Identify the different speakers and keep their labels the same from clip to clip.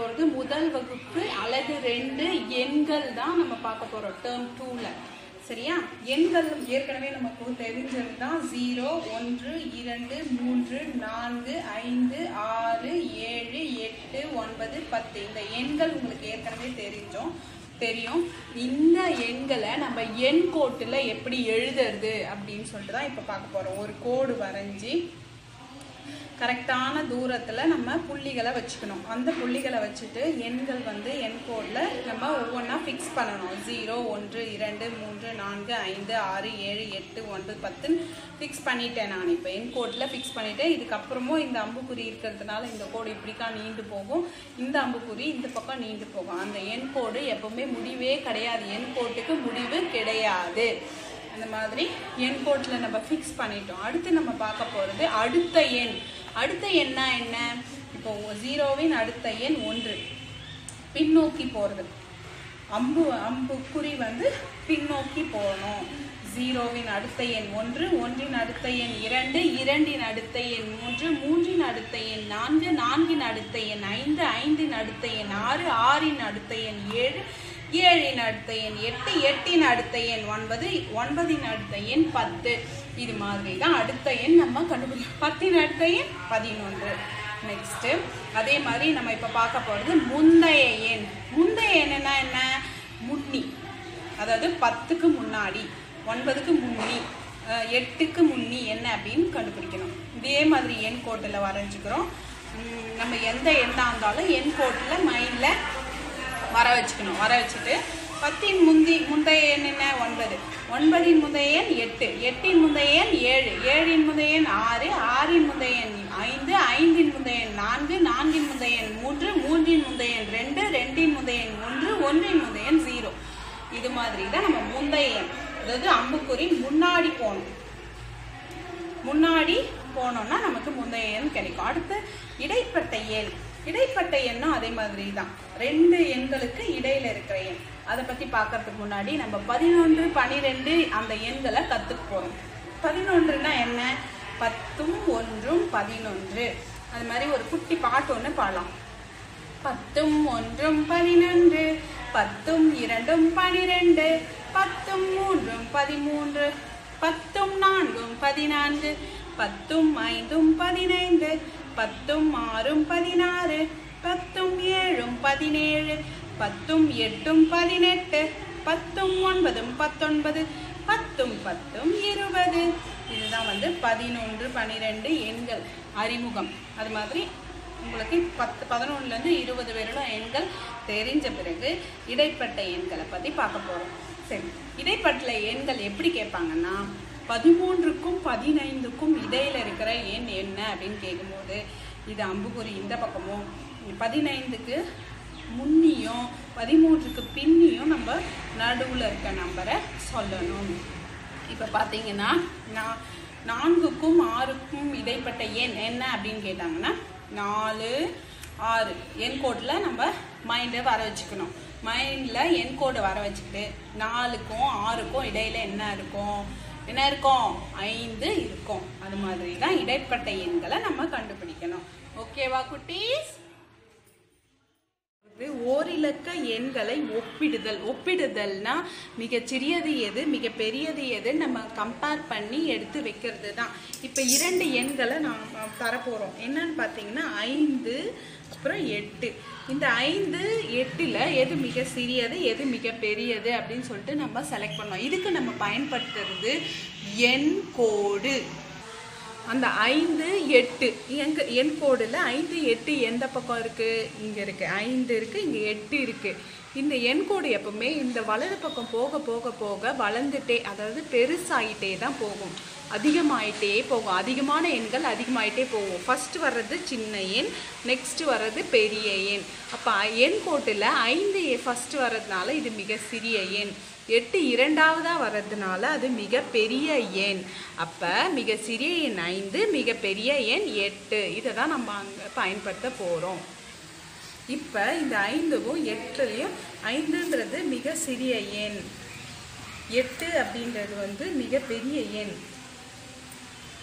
Speaker 1: போகிறது முதல் வகுப்பு அழகு ரெண்டு எண்கள் தான் நம்ம பார்க்க போகிறோம் டேர்ம் டூவில் சரியா எண்கள் ஏற்கனவே நமக்கு தெரிஞ்சது தான் ஜீரோ ஒன்று இரண்டு மூன்று நான்கு ஐந்து ஆறு ஏழு எட்டு ஒன்பது பத்து இந்த எண்கள் உங்களுக்கு ஏற்கனவே தெரிஞ்சோம் தெரியும் இந்த எண்களை நம்ம எண் கோட்டில் எப்படி எழுதுறது அப்படின்னு சொல்லிட்டு தான் இப்போ பார்க்க போகிறோம் ஒரு கோடு வரைஞ்சி கரெக்டான தூரத்தில் நம்ம புள்ளிகளை வச்சுக்கணும் அந்த புள்ளிகளை வச்சுட்டு எண்கள் வந்து எண் கோடில் நம்ம ஒவ்வொன்றா ஃபிக்ஸ் பண்ணணும் ஜீரோ ஒன்று இரண்டு மூன்று நான்கு ஐந்து ஆறு ஏழு எட்டு ஒன்பது பத்துன்னு ஃபிக்ஸ் பண்ணிட்டேன் நான் இப்போ எண் கோடில் ஃபிக்ஸ் பண்ணிட்டேன் இதுக்கப்புறமும் இந்த அம்புக்குறி இருக்கிறதுனால இந்த கோடு இப்படிக்கா நீண்டு போகும் இந்த அம்புக்குறி இந்த பக்கம் நீண்டு போகும் அந்த எண் கோடு எப்பவுமே முடிவே கிடையாது எண் கோட்டுக்கு முடிவு கிடையாது அந்த மாதிரி எண் கோட்டில் நம்ம ஃபிக்ஸ் பண்ணிட்டோம் அடுத்து நம்ம பார்க்க போகிறது அடுத்த எண் அடுத்த எண்ணா என்ன இப்போ ஜீரோவின் அடுத்த எண் ஒன்று பின்னோக்கி போகிறது அம்பு அம்பு குறி வந்து பின்னோக்கி போகணும் ஜீரோவின் அடுத்த எண் ஒன்று ஒன்றின் அடுத்த எண் இரண்டு இரண்டின் அடுத்த எண் மூன்று மூன்றின் அடுத்த எண் நான்கு நான்கின் அடுத்த எண் ஐந்து ஐந்தின் அடுத்த எண் ஆறு ஆறின் அடுத்த எண் ஏழு ஏழின் அடுத்த எண் எட்டு எட்டின் அடுத்த எண் ஒன்பது ஒன்பதின் அடுத்த எண் பத்து இது மாதிரி தான் அடுத்த எண் நம்ம கண்டுபிடிக்கணும் பத்தின் அடுத்த எண் பதினொன்று நெக்ஸ்ட்டு அதே மாதிரி நம்ம இப்போ பார்க்க போகிறது முந்தைய எண் முந்தைய எண்ணுன்னா என்ன முன்னி அதாவது பத்துக்கு முன்னாடி ஒன்பதுக்கு முன்னி அஹ், எட்டுக்கு முன்னி என்ன அப்படின்னு கண்டுபிடிக்கணும் இதே மாதிரி எண் கோட்டில் வரைஞ்சிக்கிறோம் உம், நம்ம எந்த எண்ணாக இருந்தாலும் எண் கோட்டில் மைண்டில் வர வச்சுக்கணும் வர வச்சுட்டு பத்தின் முந்தி முந்தைய எண் என்ன ஒன்பது ஒன்பதின் முந்தைய எண் எட்டு எட்டின் முந்தைய எண் ஏழு ஏழின் முந்தைய எண் ஆறு ஆறின் முந்தைய எண் ஐந்து ஐந்தின் முந்தைய எண் நான்கு நான்கின் முந்தைய எண் மூன்று மூன்றின் முந்தைய எண் ரெண்டு ரெண்டின் முந்தைய எண் ஒன்று ஒன்றின் முந்தைய எண் ஜீரோ இது மாதிரி தான் நம்ம முந்தைய எண் அதாவது அம்புக்குறி முன்னாடி போகணும் முன்னாடி போனோம்னா நமக்கு முந்தைய எண் கிடைக்கும் அடுத்து இடைப்பட்ட எண் இடைப்பட்ட எண்ணும் அதே மாதிரி தான் ரெண்டு எண்களுக்கு இடையில இருக்கிற எண் அதை பத்தி பார்க்கறதுக்கு முன்னாடி நம்ம பதினொன்று பனிரெண்டு அந்த எண்களை கத்துக்க போறோம் பதினொன்றுனா என்ன பத்தும் ஒன்றும் பதினொன்று அது மாதிரி ஒரு குட்டி பாட்டு ஒன்று பாடலாம் பத்தும் ஒன்றும் பதினொன்று பத்தும் இரண்டும் பனிரெண்டு பத்தும் மூன்றும் பதிமூன்று பத்தும் நான்கும் பதினான்கு பத்தும் ஐந்தும் பதினைந்து பத்தும் ஆறும் பதினாறு பத்தும் ஏழும் பதினேழு பத்தும் எட்டும் பதினெட்டு பத்தும் ஒன்பதும் பத்தொன்பது பத்தும் பத்தும் இருபது இதுதான் வந்து பதினொன்று பன்னிரெண்டு எண்கள் அறிமுகம் அது மாதிரி உங்களுக்கு பத்து பதினொன்றுலேருந்து இருபது வரையிலும் எண்கள் தெரிஞ்ச பிறகு இடைப்பட்ட எண்களை பற்றி பார்க்க போகிறோம் சரி இடைப்பட்ட எண்கள் எப்படி கேட்பாங்கன்னா பதிமூன்றுக்கும் பதினைந்துக்கும் இடையில இருக்கிற எண் என்ன அப்படின்னு கேட்கும்போது இது அம்புக்குறி இந்த பக்கமும் பதினைந்துக்கு முன்னியும் பதிமூன்றுக்கு பின்னியும் நம்ம நடுவில் இருக்க நம்பரை சொல்லணும் இப்போ பார்த்தீங்கன்னா நான் நான்குக்கும் ஆறுக்கும் இடைப்பட்ட எண் என்ன அப்படின்னு கேட்டாங்கன்னா நாலு ஆறு எண் கோடில் நம்ம மைண்டை வர வச்சுக்கணும் மைண்டில் எண் கோடு வர வச்சுக்கிட்டு நாலுக்கும் ஆறுக்கும் இடையில என்ன இருக்கும் என்ன இருக்கும் ஐந்து இருக்கும் அது மாதிரி தான் இடைப்பட்ட எண்களை நம்ம கண்டுபிடிக்கணும் ஓகேவா குட்டீஸ் இது ஓரிலக்க எண்களை ஒப்பிடுதல் ஒப்பிடுதல்னா மிகச் சிறியது எது மிக பெரியது எது நம்ம கம்பேர் பண்ணி எடுத்து வைக்கிறது தான் இப்போ இரண்டு எண்களை நாம் தரப்போகிறோம் என்னன்னு பார்த்தீங்கன்னா ஐந்து அப்புறம் எட்டு இந்த ஐந்து எட்டில் எது மிக சிறியது எது மிக பெரியது அப்படின்னு சொல்லிட்டு நம்ம செலக்ட் பண்ணோம் இதுக்கு நம்ம பயன்படுத்துறது எண் கோடு அந்த ஐந்து எட்டு எங்க என் கோடில் ஐந்து எட்டு எந்த பக்கம் இருக்கு இங்க இருக்கு ஐந்து இருக்கு இங்க எட்டு இருக்கு இந்த எண் கோடு எப்பவுமே இந்த வலது பக்கம் போக போக போக வளர்ந்துட்டே அதாவது பெருசாயிட்டே தான் போகும் அதிகமாயிட்டே போகும் அதிகமான எண்கள் அதிகமாயிட்டே போகும் ஃபர்ஸ்ட் வர்றது சின்ன எண் நெக்ஸ்ட் வர்றது பெரிய எண் அப்போ எண் கோட்டில் ஐந்து ஃபர்ஸ்ட் வர்றதுனால இது மிக சிறிய எண் எட்டு இரண்டாவதா வர்றதுனால அது மிக பெரிய எண் அப்போ மிக சிறிய எண் ஐந்து மிக பெரிய எண் எட்டு இதை தான் நம்ம அங்கே பயன்படுத்த போகிறோம் இப்போ இந்த ஐந்துக்கும் எட்டுலையும் ஐந்துன்றது மிக சிறிய எண் எட்டு அப்படின்றது வந்து மிக பெரிய எண்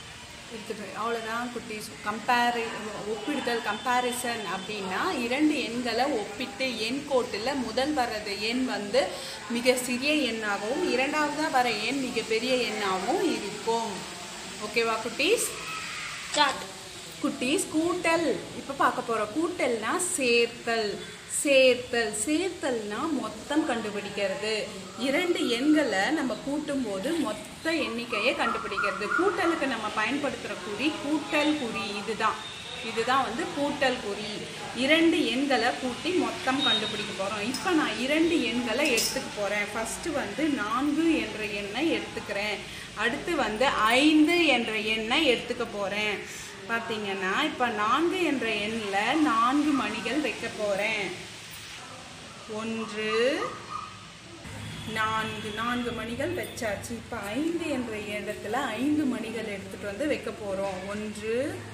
Speaker 1: எடுத்துட்டு அவ்வளோதான் குட்டீஸ் கம்பேரி ஒப்பிடுதல் கம்பேரிசன் அப்படின்னா இரண்டு எண்களை ஒப்பிட்டு எண் கோட்டில் முதல் வர்றது எண் வந்து மிக சிறிய எண்ணாகவும் இரண்டாவதாக வர எண் மிகப்பெரிய எண்ணாகவும் இருக்கும் ஓகேவா குட்டீஸ்
Speaker 2: ஸ்டார்ட்
Speaker 1: குட்டீஸ் கூட்டல் இப்போ பார்க்க போகிறோம் கூட்டல்னா சேர்த்தல் சேர்த்தல் சேர்த்தல்னா மொத்தம் கண்டுபிடிக்கிறது இரண்டு எண்களை நம்ம கூட்டும்போது மொத்த எண்ணிக்கையை கண்டுபிடிக்கிறது கூட்டலுக்கு நம்ம பயன்படுத்துகிற குறி கூட்டல் குறி இதுதான் இதுதான் வந்து கூட்டல் குறி இரண்டு எண்களை கூட்டி மொத்தம் கண்டுபிடிக்க போகிறோம் இப்போ நான் இரண்டு எண்களை எடுத்துக்க போகிறேன் ஃபஸ்ட்டு வந்து நான்கு என்ற எண்ணை எடுத்துக்கிறேன் அடுத்து வந்து ஐந்து என்ற எண்ணை எடுத்துக்க போகிறேன் பார்த்தீங்கன்னா இப்போ நான்கு என்ற எண்ணில் நான்கு மணிகள் வைக்க போகிறேன் ஒன்று நான்கு நான்கு மணிகள் வச்சாச்சு இப்போ ஐந்து என்ற இடத்துல ஐந்து மணிகள் எடுத்துட்டு வந்து வைக்க போகிறோம் ஒன்று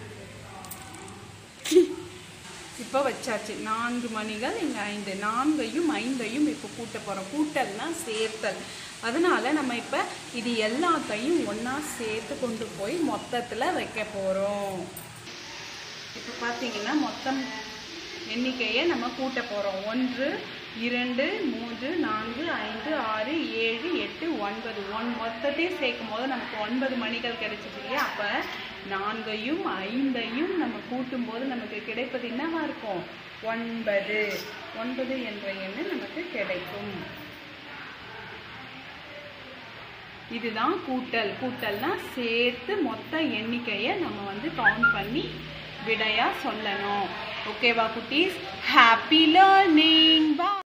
Speaker 1: இப்போ வச்சாச்சு நான்கு மணிகள் இங்கே ஐந்து நான்கையும் ஐந்தையும் இப்போ கூட்ட போகிறோம் கூட்டல்னா சேர்த்தல் அதனால நம்ம இப்போ இது எல்லாத்தையும் ஒன்றா சேர்த்து கொண்டு போய் மொத்தத்தில் வைக்க போகிறோம் இப்போ பார்த்தீங்கன்னா மொத்தம் எண்ணிக்கையை நம்ம கூட்ட போகிறோம் ஒன்று இரண்டு மூன்று நான்கு ஐந்து ஆறு ஏழு எட்டு ஒன்பது ஒன் மொத்தத்தையும் சேர்க்கும் போது நமக்கு ஒன்பது மணிகள் கிடைச்சிது இல்லையா அப்போ நான்கையும் ஐந்தையும் நம்ம கூட்டும்போது நமக்கு கிடைப்பது என்னவா இருக்கும் ஒன்பது ஒன்பது என்ற எண்ணு நமக்கு கிடைக்கும் இதுதான் கூட்டல் கூட்டல்னா சேர்த்து மொத்த எண்ணிக்கையை நம்ம வந்து கவுண்ட் பண்ணி விடையா சொல்லணும் ஓகேவா குட்டீஸ் ஹாப்பி லேர்னிங் பா